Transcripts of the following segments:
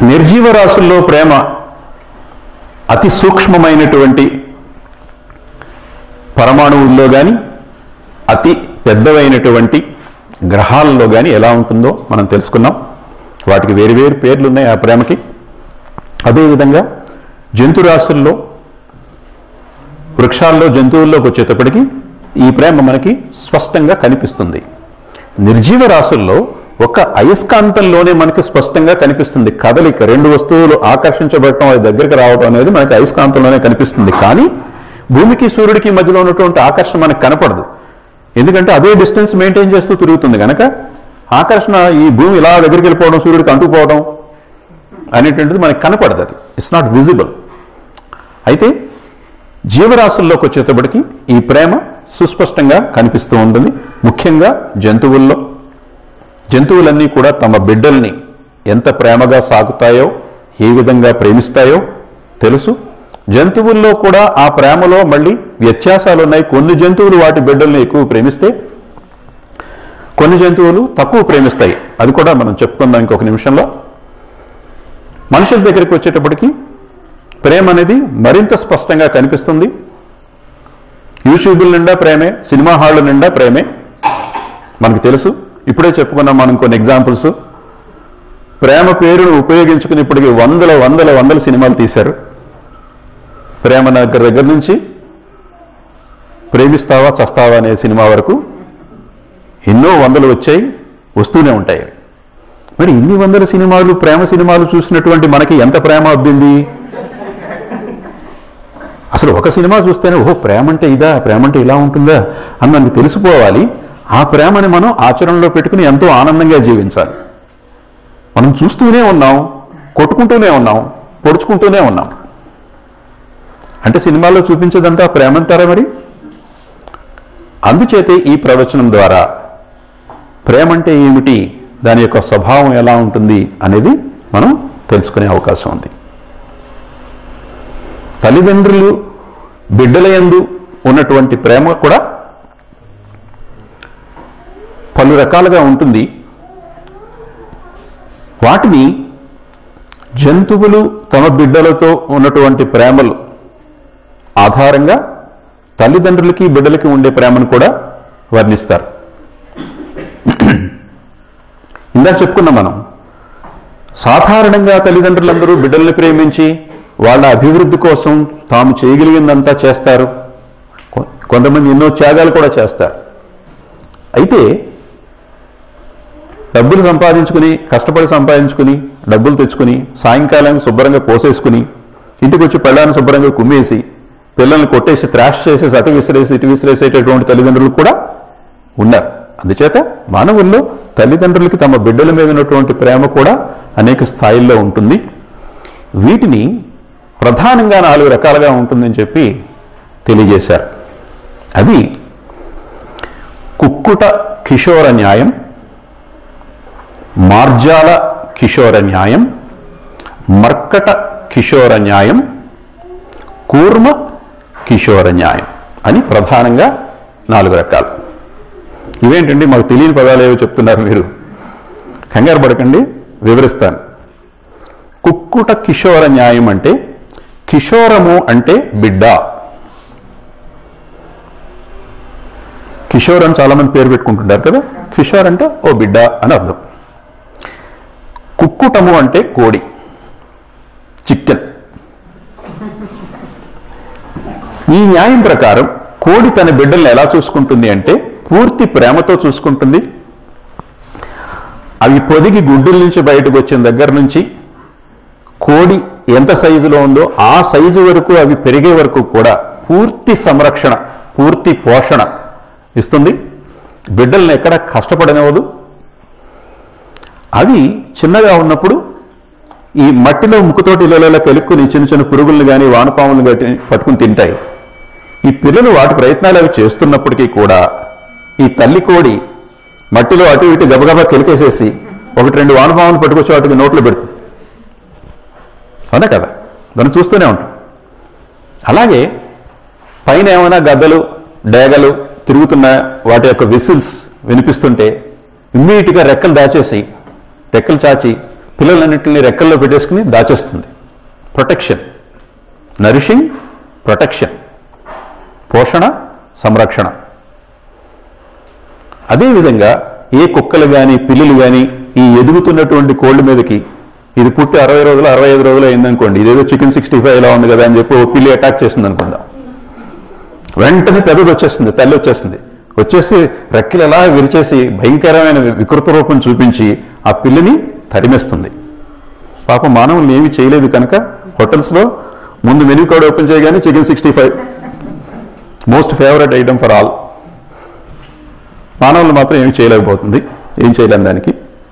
నిర్జీవ రాశుల్లో ప్రేమ అతి సూక్ష్మమైనటువంటి పరమాణువుల్లో కానీ అతి పెద్దవైనటువంటి గ్రహాలలో కానీ ఎలా ఉంటుందో మనం తెలుసుకున్నాం వాటికి వేరు వేరు పేర్లు ఉన్నాయి ఆ ప్రేమకి అదేవిధంగా జంతురాశుల్లో వృక్షాల్లో జంతువుల్లోకి వచ్చేటప్పటికి ఈ ప్రేమ మనకి స్పష్టంగా కనిపిస్తుంది నిర్జీవ రాశుల్లో ఒక అయస్కాంతంలోనే మనకి స్పష్టంగా కనిపిస్తుంది కదలిక రెండు వస్తువులు ఆకర్షించబడటం అది దగ్గరికి రావడం అనేది మనకి అయస్కాంతంలోనే కనిపిస్తుంది కానీ భూమికి సూర్యుడికి మధ్యలో ఉన్నటువంటి ఆకర్షణ మనకు కనపడదు ఎందుకంటే అదే డిస్టెన్స్ మెయింటైన్ చేస్తూ తిరుగుతుంది కనుక ఆకర్షణ ఈ భూమి ఇలా దగ్గరికి వెళ్ళిపోవడం సూర్యుడికి అంటుకుపోవడం అనేటువంటిది మనకి కనపడదు అది ఇట్స్ నాట్ విజిబుల్ అయితే జీవరాశుల్లోకి వచ్చేటప్పటికి ఈ ప్రేమ సుస్పష్టంగా కనిపిస్తూ ఉంటుంది ముఖ్యంగా జంతువుల్లో జంతువులన్నీ కూడా తమ బిడ్డల్ని ఎంత ప్రేమగా సాగుతాయో ఏ విధంగా ప్రేమిస్తాయో తెలుసు జంతువుల్లో కూడా ఆ ప్రేమలో మళ్ళీ వ్యత్యాసాలు ఉన్నాయి కొన్ని జంతువులు వాటి బిడ్డల్ని ఎక్కువ ప్రేమిస్తే కొన్ని జంతువులు తక్కువ ప్రేమిస్తాయి అది కూడా మనం చెప్పుకుందాం ఇంకొక నిమిషంలో మనుషుల దగ్గరికి వచ్చేటప్పటికి ప్రేమ అనేది మరింత స్పష్టంగా కనిపిస్తుంది యూట్యూబుల నిండా ప్రేమే సినిమా హాళ్ళ నిండా ప్రేమే మనకు తెలుసు ఇప్పుడే చెప్పుకున్నాం మనం కొన్ని ఎగ్జాంపుల్స్ ప్రేమ పేరును ఉపయోగించుకుని ఇప్పటికి వందల వందల వందల సినిమాలు తీశారు ప్రేమ నగర్ దగ్గర నుంచి ప్రేమిస్తావా చస్తావా అనే సినిమా వరకు ఎన్నో వందలు వచ్చాయి వస్తూనే ఉంటాయి మరి ఇన్ని వందల సినిమాలు ప్రేమ సినిమాలు చూసినటువంటి మనకి ఎంత ప్రేమ అబ్బింది అసలు ఒక సినిమా చూస్తేనే ఓహో ప్రేమ అంటే ఇదా ప్రేమ అంటే ఇలా ఉంటుందా అని మనకు తెలిసిపోవాలి ఆ ప్రేమని మనం ఆచరణలో పెట్టుకుని ఎంతో ఆనందంగా జీవించాలి మనం చూస్తూనే ఉన్నాం కొట్టుకుంటూనే ఉన్నాం పొడుచుకుంటూనే ఉన్నాం అంటే సినిమాల్లో చూపించేదంతా ప్రేమ అంటారా మరి అందుచేతే ఈ ప్రవచనం ద్వారా ప్రేమ అంటే ఏమిటి దాని యొక్క స్వభావం ఎలా ఉంటుంది అనేది మనం తెలుసుకునే అవకాశం ఉంది తల్లిదండ్రులు బిడ్డల యందు ఉన్నటువంటి ప్రేమ కూడా పలు రకాలుగా ఉంటుంది వాటిని జంతువులు తమ బిడ్డలతో ఉన్నటువంటి ప్రేమలు ఆధారంగా తల్లిదండ్రులకి బిడ్డలకి ఉండే ప్రేమను కూడా వర్ణిస్తారు ఇందాక చెప్పుకున్నాం మనం సాధారణంగా తల్లిదండ్రులందరూ బిడ్డల్ని ప్రేమించి వాళ్ళ అభివృద్ధి కోసం తాము చేయగలిగిందంతా చేస్తారు కొ- కొంతమంది ఎన్నో త్యాగాలు కూడా చేస్తారు అయితే డబ్బులు సంపాదించుకుని కష్టపడి సంపాదించుకుని డబ్బులు తెచ్చుకుని సాయంకాలం శుభ్రంగా పోసేసుకుని ఇంటికి వచ్చి పెళ్ళాన్ని శుభ్రంగా కుమ్మేసి పిల్లల్ని కొట్టేసి త్రాష్ చేసేసి అటు విసిరేసి ఇటు విసిరేసేటటువంటి తల్లిదండ్రులు కూడా ఉన్నారు అందుచేత మానవుల్లో తల్లిదండ్రులకి తమ బిడ్డల మీద ఉన్నటువంటి ప్రేమ కూడా అనేక స్థాయిల్లో ఉంటుంది వీటిని ప్రధానంగా నాలుగు రకాలుగా ఉంటుందని చెప్పి తెలియజేశారు అది కుక్కుట కిషోర న్యాయం మార్జాల కిషోర న్యాయం మర్కట కిషోర న్యాయం కూర్మ కిషోర న్యాయం అని ప్రధానంగా నాలుగు రకాలు ఇవేంటండి మాకు తెలియని పదాలు ఏవో చెప్తున్నారు మీరు కంగారు పడకండి వివరిస్తాను కుక్కుట కిషోర న్యాయం అంటే కిషోరము అంటే బిడ్డ కిషోర్ అని చాలా మంది పేరు పెట్టుకుంటుంటారు కదా కిషోర్ అంటే ఓ బిడ్డ అని అర్థం కుక్కుటము అంటే కోడి చికెన్ ఈ న్యాయం ప్రకారం కోడి తన బిడ్డల్ని ఎలా చూసుకుంటుంది అంటే పూర్తి ప్రేమతో చూసుకుంటుంది అవి పొదిగి గుడ్డుల నుంచి బయటకు వచ్చిన దగ్గర నుంచి కోడి ఎంత సైజులో ఉందో ఆ సైజు వరకు అవి పెరిగే వరకు కూడా పూర్తి సంరక్షణ పూర్తి పోషణ ఇస్తుంది బిడ్డల్ని ఎక్కడ కష్టపడనివ్వదు అవి చిన్నగా ఉన్నప్పుడు ఈ మట్టిలో ముక్కుతోటి ఇళ్ళలో పెలుక్కుని చిన్న చిన్న పురుగుల్ని కానీ వానపాములు కానీ పట్టుకుని తింటాయి ఈ పిల్లలు వాటి ప్రయత్నాలు అవి చేస్తున్నప్పటికీ కూడా ఈ తల్లి కోడి మట్టిలో అటు ఇటు గబగబా కెలికేసేసి ఒకటి రెండు వానపాములు పట్టుకొచ్చి వాటికి నోట్లో పెడుతుంది అవునా కదా దాన్ని చూస్తూనే ఉంటాం అలాగే పైన ఏమైనా గద్దలు డేగలు తిరుగుతున్న వాటి యొక్క విసిల్స్ వినిపిస్తుంటే ఇమ్మీడియట్గా రెక్కలు దాచేసి రెక్కలు చాచి పిల్లలన్నింటినీ రెక్కల్లో పెట్టేసుకుని దాచేస్తుంది ప్రొటెక్షన్ నరిషింగ్ ప్రొటెక్షన్ పోషణ సంరక్షణ అదేవిధంగా ఏ కుక్కలు కానీ పిల్లులు కానీ ఈ ఎదుగుతున్నటువంటి కోళ్ళ మీదకి ఇది పుట్టి అరవై రోజులు అరవై ఐదు రోజులు అయిందనుకోండి ఇదేదో చికెన్ సిక్స్టీ ఫైవ్ ఇలా ఉంది కదా అని చెప్పి ఓ పిల్లి అటాక్ చేసింది అనుకుందాం వెంటనే పెద్దది వచ్చేస్తుంది తల్లి వచ్చేస్తుంది వచ్చేసి రెక్కలు ఎలా విరిచేసి భయంకరమైన వికృత రూపం చూపించి ఆ పిల్లిని తరిమేస్తుంది పాపం మానవులు ఏమీ చేయలేదు కనుక హోటల్స్లో ముందు మెనూ కార్డ్ ఓపెన్ చేయగానే chicken sixty five most favourite item for all మానవులు మాత్రం ఏమి చేయలేకపోతుంది ఏం చేయలేం దానికి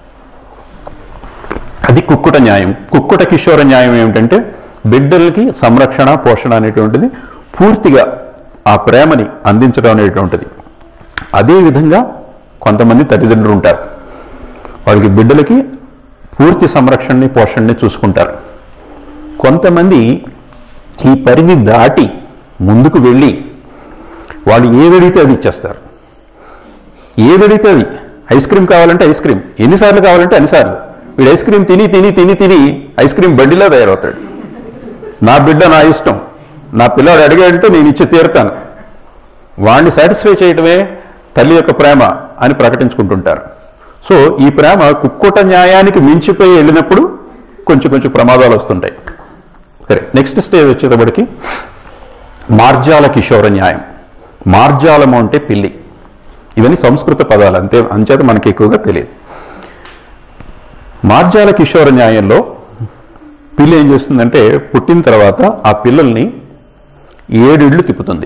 అది కుక్కుట న్యాయం కుక్కుట కిషోర న్యాయం ఏమిటంటే బిడ్డలకి సంరక్షణ పోషణ అనేటువంటిది పూర్తిగా ఆ ప్రేమని అందించడం అనేటువంటిది అదేవిధంగా కొంతమంది తల్లిదండ్రులు ఉంటారు వాళ్ళకి బిడ్డలకి పూర్తి సంరక్షణని పోషణని చూసుకుంటారు కొంతమంది ఈ పరిధి దాటి ముందుకు వెళ్ళి వాళ్ళు ఏదడిగితే అది ఇచ్చేస్తారు ఏదడిగితే అది ఐస్ క్రీమ్ కావాలంటే ఐస్ క్రీమ్ ఎన్నిసార్లు కావాలంటే అన్నిసార్లు వీడు ఐస్ క్రీమ్ తిని తిని తిని తిని ఐస్ క్రీమ్ బండిలో తయారవుతాడు నా బిడ్డ నా ఇష్టం నా పిల్లాడు అడిగాడంటే నేను ఇచ్చి తీరుతాను వాడిని సాటిస్ఫై చేయటమే తల్లి యొక్క ప్రేమ అని ప్రకటించుకుంటుంటారు సో ఈ ప్రేమ కుక్కుట న్యాయానికి మించిపోయి వెళ్ళినప్పుడు కొంచెం కొంచెం ప్రమాదాలు వస్తుంటాయి సరే నెక్స్ట్ స్టేజ్ వచ్చేటప్పటికి మార్జాల కిషోర న్యాయం మార్జాలము అంటే పిల్లి ఇవన్నీ సంస్కృత పదాలు అంతే అంచేత మనకి ఎక్కువగా తెలియదు మార్జాల కిషోర న్యాయంలో పిల్లి ఏం చేస్తుందంటే పుట్టిన తర్వాత ఆ పిల్లల్ని ఏడిళ్ళు తిప్పుతుంది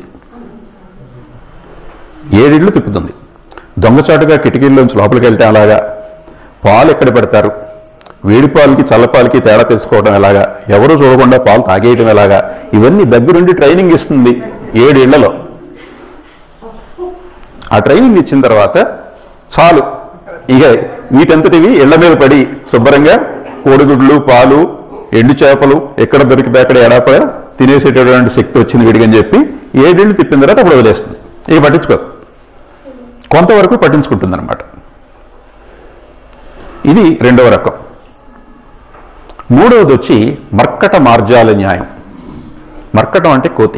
ఏడిళ్ళు తిప్పుతుంది దొంగచాటుగా కిటికీల్లోంచి లోపలికి వెళ్తే అలాగా పాలు ఎక్కడ పెడతారు వేడి పాలకి చల్లపాలకి తేడా తెలుసుకోవడం ఎలాగా ఎవరు చూడకుండా పాలు తాగేయడం ఎలాగా ఇవన్నీ దగ్గరుండి ట్రైనింగ్ ఇస్తుంది ఏడేళ్లలో ఆ ట్రైనింగ్ ఇచ్చిన తర్వాత చాలు ఇక వీటంతటివి ఇళ్ల మీద పడి శుభ్రంగా కోడిగుడ్లు పాలు ఎండు చేపలు ఎక్కడ దొరికితే అక్కడ ఎడాపడ తినేసేటటువంటి శక్తి వచ్చింది వీడికని చెప్పి ఏడేళ్ళు తిప్పిన తర్వాత అప్పుడు వదిలేస్తుంది ఇక పట్టించుకోదు కొంతవరకు పట్టించుకుంటుంది అనమాట ఇది రెండవ రకం మూడవది వచ్చి మర్కట మార్జాల న్యాయం మర్కటం అంటే కోతి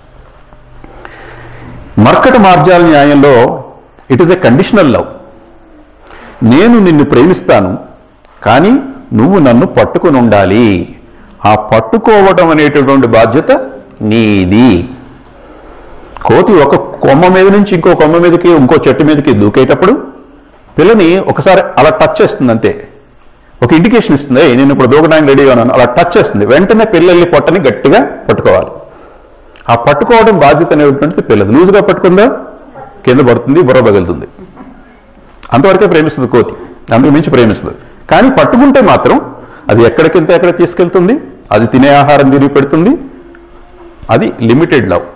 మర్కట మార్జాల న్యాయంలో it is a conditional love నేను నిన్ను ప్రేమిస్తాను కానీ నువ్వు నన్ను పట్టుకుని ఉండాలి ఆ పట్టుకోవటం అనేటటువంటి బాధ్యత నీది కోతి ఒక కొమ్మ మీద నుంచి ఇంకో కొమ్మ మీదకి ఇంకో చెట్టు మీదకి దూకేటప్పుడు పిల్లని ఒకసారి అలా టచ్ చేస్తుంది అంతే ఒక ఇండికేషన్ ఇస్తుంది "ఏయ్, నేను ఇప్పుడు దూకడానికి రెడీగా ఉన్నాను అలా టచ్ చేస్తుంది వెంటనే పిల్లల్ని పొట్టని గట్టిగా పట్టుకోవాలి ఆ పట్టుకోవడం బాధ్యత అనేటువంటిది పిల్లది లూజుగా పట్టుకుందా కింద పడుతుంది బుర్ర పగులుతుంది అంతవరకే ప్రేమిస్తుంది కోతి అందుకు మించి ప్రేమిస్తుంది కానీ పట్టుకుంటే మాత్రం అది ఎక్కడికి వెళ్తే ఎక్కడ తీసుకెళ్తుంది అది తినే ఆహారం తిరిగి పెడుతుంది అది లిమిటెడ్ లవ్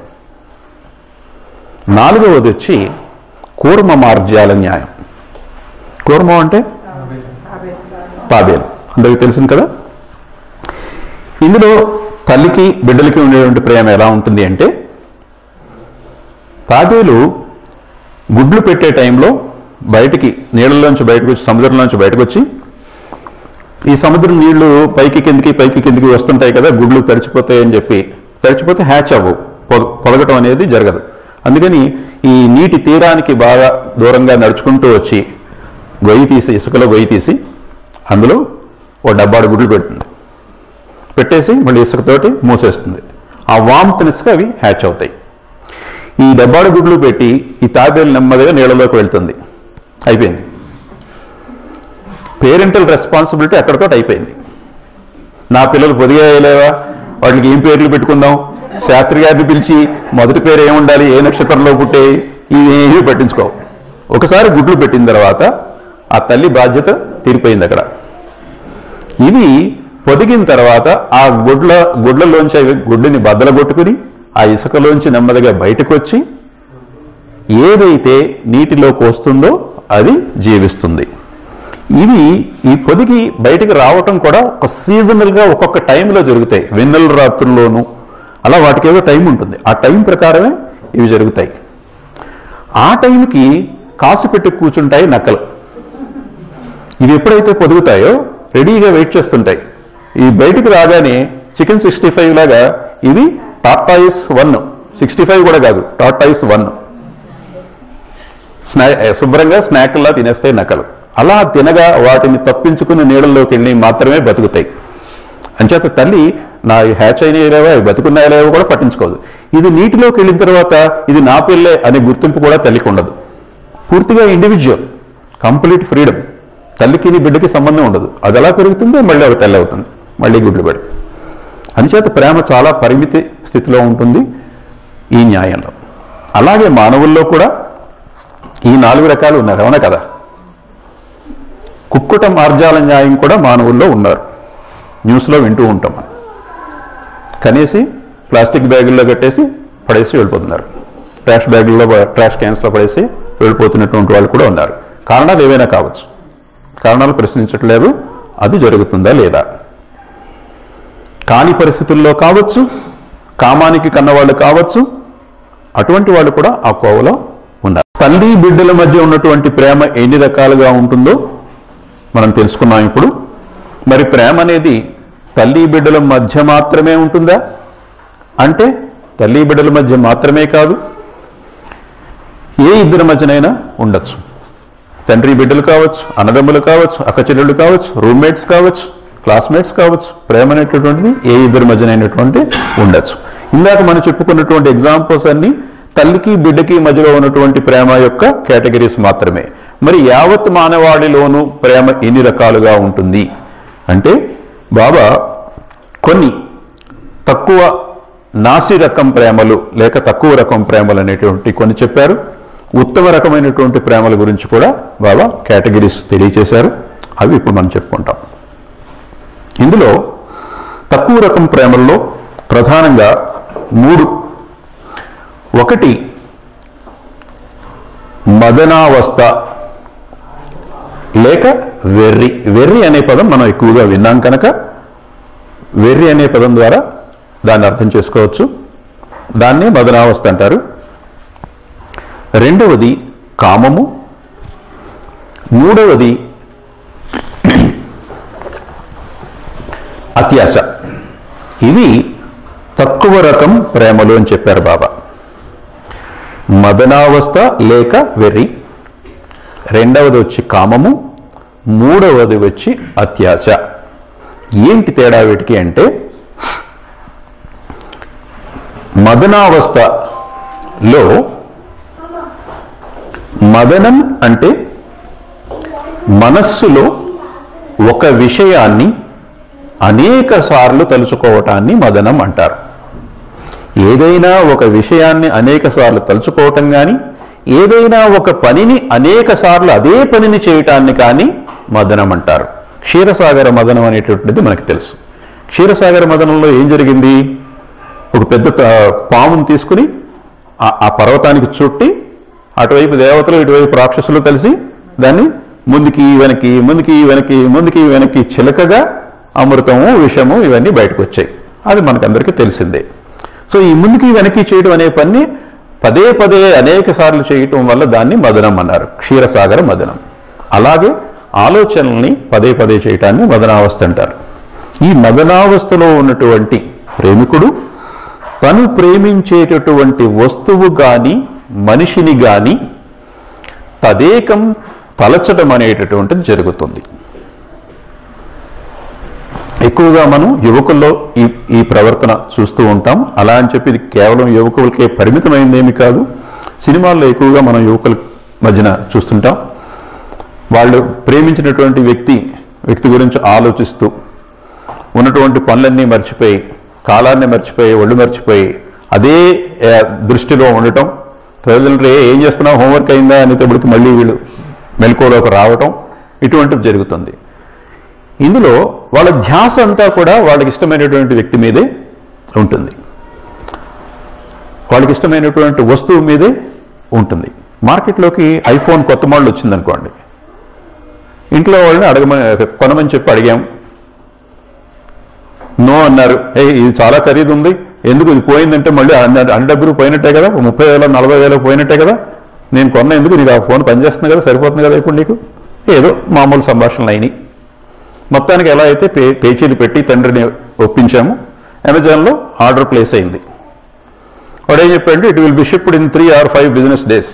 నాలుగవది వచ్చి కూర్మ మార్జ్యాల న్యాయం కూర్మం అంటే తాబేలు అందరికీ తెలిసింది కదా ఇందులో తల్లికి బిడ్డలకి ఉండేటువంటి ప్రేమ ఎలా ఉంటుంది అంటే తాబేలు గుడ్లు పెట్టే టైంలో బయటికి నీళ్ళలోంచి బయటకు వచ్చి సముద్రంలోంచి బయటకు వచ్చి ఈ సముద్రం నీళ్లు పైకి కిందికి పైకి కిందికి వస్తుంటాయి కదా గుడ్లు తడిచిపోతాయి అని చెప్పి తడిచిపోతే హ్యాచ్ అవ్వవు పొద- పొదగటం అనేది జరగదు అందుకని ఈ నీటి తీరానికి బాగా దూరంగా నడుచుకుంటూ వచ్చి గొయ్యి తీసి ఇసుకలో గొయ్యి తీసి అందులో ఓ డబ్బాడు గుడ్లు పెడుతుంది పెట్టేసి మళ్ళీ ఇసుకతోటి మూసేస్తుంది ఆ వామ్త్ ఇసుక అవి హ్యాచ్ అవుతాయి ఈ డబ్బాడు గుడ్లు పెట్టి ఈ తాబేలు నెమ్మదిగా నీళ్ళలోకి వెళ్తుంది అయిపోయింది పేరెంటల్ రెస్పాన్సిబిలిటీ అక్కడితో అయిపోయింది నా పిల్లలు పొదిగా వేయలేవా వాటికి ఏం పేర్లు పెట్టుకుందాం శాస్త్రి గారిని పిలిచి మొదటి పేరు ఏముండాలి ఏ నక్షత్రంలో పుట్టే ఇవేమీ పట్టించుకోవు ఒకసారి గుడ్లు పెట్టిన తర్వాత ఆ తల్లి బాధ్యత తీరిపోయింది అక్కడ ఇవి పొదిగిన తర్వాత ఆ గుడ్ల గుడ్లలోంచి అవి గుడ్డుని బద్దలగొట్టుకుని ఆ ఇసుకలోంచి నెమ్మదిగా బయటకు వచ్చి ఏదైతే నీటిలోకి వస్తుందో అది జీవిస్తుంది ఇవి ఈ పొదిగి బయటికి రావటం కూడా ఒక సీజనల్గా ఒక్కొక్క టైంలో జరుగుతాయి వెన్నెల రాత్రుల్లోనూ అలా వాటికి ఏదో టైం ఉంటుంది ఆ టైం ప్రకారమే ఇవి జరుగుతాయి ఆ టైంకి కాసు పెట్టి కూర్చుంటాయి నక్కలు ఇవి ఎప్పుడైతే పొదుగుతాయో రెడీగా వెయిట్ చేస్తుంటాయి ఈ బయటికి రాగానే చికెన్ సిక్స్టీ ఫైవ్ లాగా ఇది టాటాయిస్ వన్ సిక్స్టీ ఫైవ్ కూడా కాదు టాటాయిస్ వన్ స్నా శుభ్రంగా స్నాక్లా తినేస్తాయి నకలు అలా తినగా వాటిని తప్పించుకుని నీళ్ళలోకి వెళ్ళి మాత్రమే బతుకుతాయి అంచేత తల్లి నా హ్యాచ్ అయిన లేవో అవి బతుకున్నాయో లేవో కూడా పట్టించుకోదు ఇది నీటిలోకి వెళ్ళిన తర్వాత ఇది నా పిల్లే అనే గుర్తింపు కూడా తల్లికి ఉండదు పూర్తిగా ఇండివిజువల్ కంప్లీట్ ఫ్రీడమ్ తల్లికి నీ బిడ్డకి సంబంధం ఉండదు అది ఎలా పెరుగుతుందో మళ్ళీ ఒక తల్లి అవుతుంది మళ్ళీ గుడ్లు పెడు అందుచేత ప్రేమ చాలా పరిమితి స్థితిలో ఉంటుంది ఈ న్యాయంలో అలాగే మానవుల్లో కూడా ఈ నాలుగు రకాలు ఉన్నారు అవునా కదా కుక్కుట మార్జాల న్యాయం కూడా మానవుల్లో ఉన్నారు న్యూస్లో వింటూ ఉంటాం మనం కనేసి ప్లాస్టిక్ బ్యాగుల్లో కట్టేసి పడేసి వెళ్ళిపోతున్నారు ట్రాష్ బ్యాగుల్లో ట్రాష్ క్యాన్స్లో పడేసి వెళ్ళిపోతున్నటువంటి వాళ్ళు కూడా ఉన్నారు కారణాలు ఏవైనా కావచ్చు కారణాలు ప్రశ్నించట్లేదు అది జరుగుతుందా లేదా కాని పరిస్థితుల్లో కావచ్చు కామానికి కన్నవాళ్ళు కావచ్చు అటువంటి వాళ్ళు కూడా ఆ కోవలో ఉన్నారు తల్లి బిడ్డల మధ్య ఉన్నటువంటి ప్రేమ ఎన్ని రకాలుగా ఉంటుందో మనం తెలుసుకున్నాం ఇప్పుడు మరి ప్రేమ అనేది తల్లి బిడ్డల మధ్య మాత్రమే ఉంటుందా అంటే తల్లి బిడ్డల మధ్య మాత్రమే కాదు ఏ ఇద్దరి మధ్యనైనా ఉండొచ్చు తండ్రి బిడ్డలు కావచ్చు అన్నదమ్ములు కావచ్చు అక్కచెల్లెళ్ళు కావచ్చు రూమ్మేట్స్ కావచ్చు క్లాస్మేట్స్ కావచ్చు ప్రేమ అనేటటువంటిది ఏ ఇద్దరి మధ్యనైనటువంటి ఉండొచ్చు ఇందాక మనం చెప్పుకున్నటువంటి ఎగ్జాంపుల్స్ అన్ని తల్లికి బిడ్డకి మధ్యలో ఉన్నటువంటి ప్రేమ యొక్క కేటగిరీస్ మాత్రమే మరి యావత్ మానవాళిలోనూ ప్రేమ ఎన్ని రకాలుగా ఉంటుంది అంటే బాబా కొన్ని తక్కువ నాసి రకం ప్రేమలు లేక తక్కువ రకం ప్రేమలు అనేటువంటి కొన్ని చెప్పారు ఉత్తమ రకమైనటువంటి ప్రేమల గురించి కూడా బాబా కేటగిరీస్ తెలియచేశారు అవి ఇప్పుడు మనం చెప్పుకుంటాం ఇందులో తక్కువ రకం ప్రేమల్లో ప్రధానంగా మూడు ఒకటి మదనావస్థ లేక వెర్రి వెర్రి అనే పదం మనం ఎక్కువగా విన్నాం కనుక వెర్రి అనే పదం ద్వారా దాన్ని అర్థం చేసుకోవచ్చు దాన్నే మదనావస్థ అంటారు రెండవది కామము మూడవది అత్యాశ ఇవి తక్కువ రకం ప్రేమలు అని చెప్పారు బాబా మదనావస్థ లేక వెర్రి రెండవది వచ్చి కామము మూడవది వచ్చి అత్యాశ ఏంటి తేడా వీటికి అంటే మదనావస్థలో మదనం అంటే మనస్సులో ఒక విషయాన్ని అనేక సార్లు తలుచుకోవటాన్ని మదనం అంటారు ఏదైనా ఒక విషయాన్ని అనేక సార్లు తలుచుకోవటం కానీ ఏదైనా ఒక పనిని అనేక సార్లు అదే పనిని చేయటాన్ని కానీ మదనం అంటారు క్షీరసాగర మదనం అనేటటువంటిది మనకు తెలుసు క్షీరసాగర మదనంలో ఏం జరిగింది ఒక పెద్ద త- పాముని తీసుకుని ఆ- ఆ పర్వతానికి చుట్టి అటువైపు దేవతలు ఇటువైపు రాక్షసులు కలిసి దాన్ని ముందుకి వెనక్కి ముందుకి వెనక్కి ముందుకి వెనక్కి చిలకగా అమృతము విషము ఇవన్నీ బయటకు వచ్చాయి అది మనకందరికీ తెలిసిందే సో ఈ ముందుకి వెనక్కి చేయడం అనే పని పదే పదే అనేక సార్లు చేయటం వల్ల దాన్ని మదనం అన్నారు క్షీరసాగర మదనం అలాగే ఆలోచనల్ని పదే పదే చేయటాన్ని మదనావస్థ అంటారు ఈ మదనావస్థలో ఉన్నటువంటి ప్రేమికుడు తను ప్రేమించేటటువంటి వస్తువు గాని మనిషిని గాని తదేకం తలచడం అనేటటువంటిది జరుగుతుంది ఎక్కువగా మనం యువకుల్లో ఈ ఈ ప్రవర్తన చూస్తూ ఉంటాం అలా అని చెప్పి ఇది కేవలం యువకులకే పరిమితమైందేమి కాదు సినిమాల్లో ఎక్కువగా మనం యువకుల మధ్యన చూస్తుంటాం వాళ్ళు ప్రేమించినటువంటి వ్యక్తి వ్యక్తి గురించి ఆలోచిస్తూ ఉన్నటువంటి పనులన్నీ మర్చిపోయి కాలాన్ని మర్చిపోయి ఒళ్ళు మర్చిపోయి అదే ఆ, దృష్టిలో ఉండటం తల్లిదండ్రులు "ఏ, ఏం చేస్తున్నావు హోంవర్క్ అయిందా అనేటప్పటికి మళ్ళీ వీళ్ళు మెలకువలోకి రావటం ఇటువంటిది జరుగుతుంది ఇందులో వాళ్ళ ధ్యాస అంతా కూడా వాళ్ళకి ఇష్టమైనటువంటి వ్యక్తి మీదే ఉంటుంది వాళ్ళకి ఇష్టమైనటువంటి వస్తువు మీదే ఉంటుంది మార్కెట్లోకి ఐఫోన్ కొత్త మోడల్ వచ్చిందనుకోండి ఇంట్లో వాళ్ళని అడగమని కొనమని చెప్పి అడిగాం నో అన్నారు ఏ ఇది చాలా ఖరీదు ఉంది ఎందుకు ఇది పోయిందంటే మళ్ళీ అన్ని అన్ని డబ్బులు పోయినట్టే కదా ఓ ముప్పై వేల నలభై వేలు పోయినట్టే కదా నేను కొన్న ఎందుకు నీకు ఆ ఫోన్ పనిచేస్తుంది కదా సరిపోతుంది కదా ఇప్పుడు నీకు ఏదో మామూలు సంభాషణలు అయినాయి మొత్తానికి ఎలా అయితే పే పేచీలు పెట్టి తండ్రిని ఒప్పించాము అమెజాన్లో ఆర్డర్ ప్లేస్ అయింది వాడు ఏం చెప్పాడంటే it will be shipped in three or five business days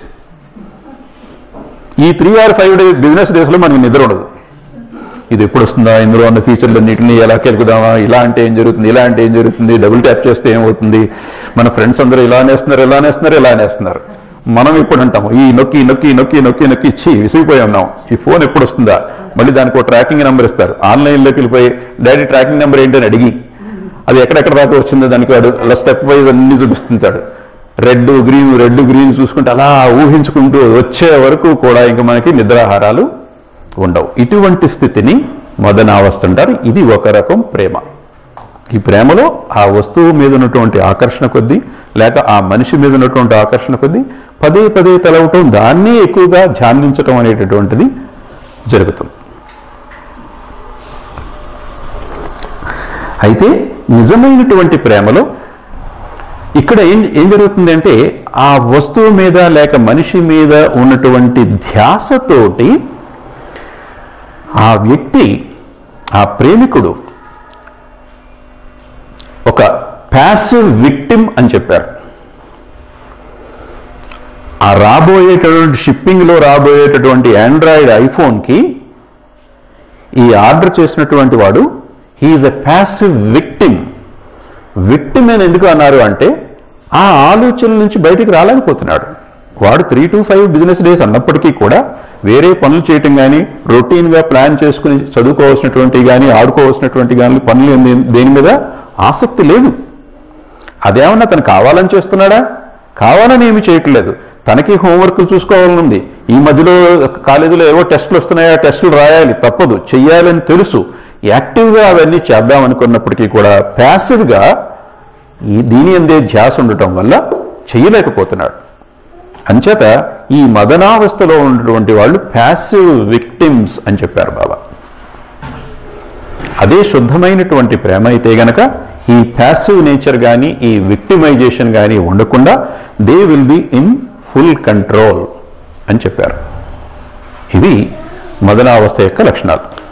ఈ three or five day business డేస్లో మనకి నిద్ర ఉండదు ఇది ఎప్పుడు వస్తుందా ఇందులో ఉన్న ఫీచర్లు అన్నింటినీ ఎలా కెలుకుదామా ఇలా అంటే ఏం జరుగుతుంది ఇలా అంటే ఏం జరుగుతుంది డబుల్ ట్యాప్ చేస్తే ఏమవుతుంది మన ఫ్రెండ్స్ అందరూ ఇలా అనేస్తున్నారు ఇలా అనేస్తున్నారు ఇలా అనేస్తున్నారు మనం ఇప్పుడు అంటాము ఈ నొక్కి నొక్కి నొక్కి నొక్కి నొక్కి ఇచ్చి విసిగిపోయి ఉన్నాం ఈ ఫోన్ ఎప్పుడు వస్తుందా మళ్ళీ దానికి ఒక ట్రాకింగ్ నెంబర్ ఇస్తారు ఆన్లైన్లోకి వెళ్ళిపోయి డాడీ ట్రాకింగ్ నెంబర్ ఏంటని అడిగి అది ఎక్కడెక్కడ దాకా వచ్చిందో దానికి వాడు అలా స్టెప్ వైజ్ అన్ని చూపిస్తుంటాడు రెడ్ గ్రీన్ రెడ్ గ్రీన్ చూసుకుంటూ అలా ఊహించుకుంటూ వచ్చే వరకు కూడా ఇంకా మనకి నిద్రాహారాలు ఉండవు ఇటువంటి స్థితిని మదనావస్థ అంటారు ఇది ఒక రకం ప్రేమ ఈ ప్రేమలో ఆ వస్తువు మీద ఉన్నటువంటి ఆకర్షణ కొద్దీ లేక ఆ మనిషి మీద ఉన్నటువంటి ఆకర్షణ కొద్దీ పదే పదే తెలవటం దాన్నే ఎక్కువగా ధ్యానించటం అనేటటువంటిది జరుగుతుంది అయితే నిజమైనటువంటి ప్రేమలో ఇక్కడ ఏం ఏం జరుగుతుంది అంటే ఆ వస్తువు మీద లేక మనిషి మీద ఉన్నటువంటి ధ్యాసతోటి ఆ వ్యక్తి ఆ ప్రేమికుడు ఒక ప్యాసివ్ విక్టిమ్ అని చెప్పారు ఆ రాబోయేటటువంటి షిప్పింగ్లో రాబోయేటటువంటి ఆండ్రాయిడ్ ఐఫోన్కి ఈ ఆర్డర్ చేసినటువంటి వాడు he is a passive victim victim అని ఎందుకు అన్నారు అంటే ఆ ఆలోచన నుంచి బయటికి రాలేకపోతున్నాడు వాడు three to five business days అన్నప్పటికీ కూడా వేరే పనులు చేయటం కానీ రొటీన్గా ప్లాన్ చేసుకుని చదువుకోవాల్సినటువంటి కానీ ఆడుకోవాల్సినటువంటి కానీ పనులు ఏంది- దేని మీద ఆసక్తి లేదు అదేమన్నా తను కావాలని చేస్తున్నాడా కావాలని ఏమి చేయట్లేదు తనకి హోంవర్క్ చూసుకోవాలని ఉంది ఈ మధ్యలో కాలేజీలో ఏవో టెస్టులు వస్తున్నాయి ఆ టెస్టులు రాయాలి తప్పదు చెయ్యాలని తెలుసు యాక్టివ్గా అవన్నీ చేద్దాం అనుకున్నప్పటికీ కూడా ప్యాసివ్గా ఈ దీని అందే ధ్యాస ఉండటం వల్ల చేయలేకపోతున్నాడు అంచేత ఈ మదనావస్థలో ఉన్నటువంటి వాళ్ళు ప్యాసివ్ విక్టిమ్స్ అని చెప్పారు బాబా అదే శుద్ధమైనటువంటి ప్రేమ అయితే గనక ఈ ప్యాసివ్ నేచర్ కానీ ఈ విక్టిమైజేషన్ కానీ ఉండకుండా they will be in full control అని చెప్పారు ఇవి మదనావస్థ యొక్క లక్షణాలు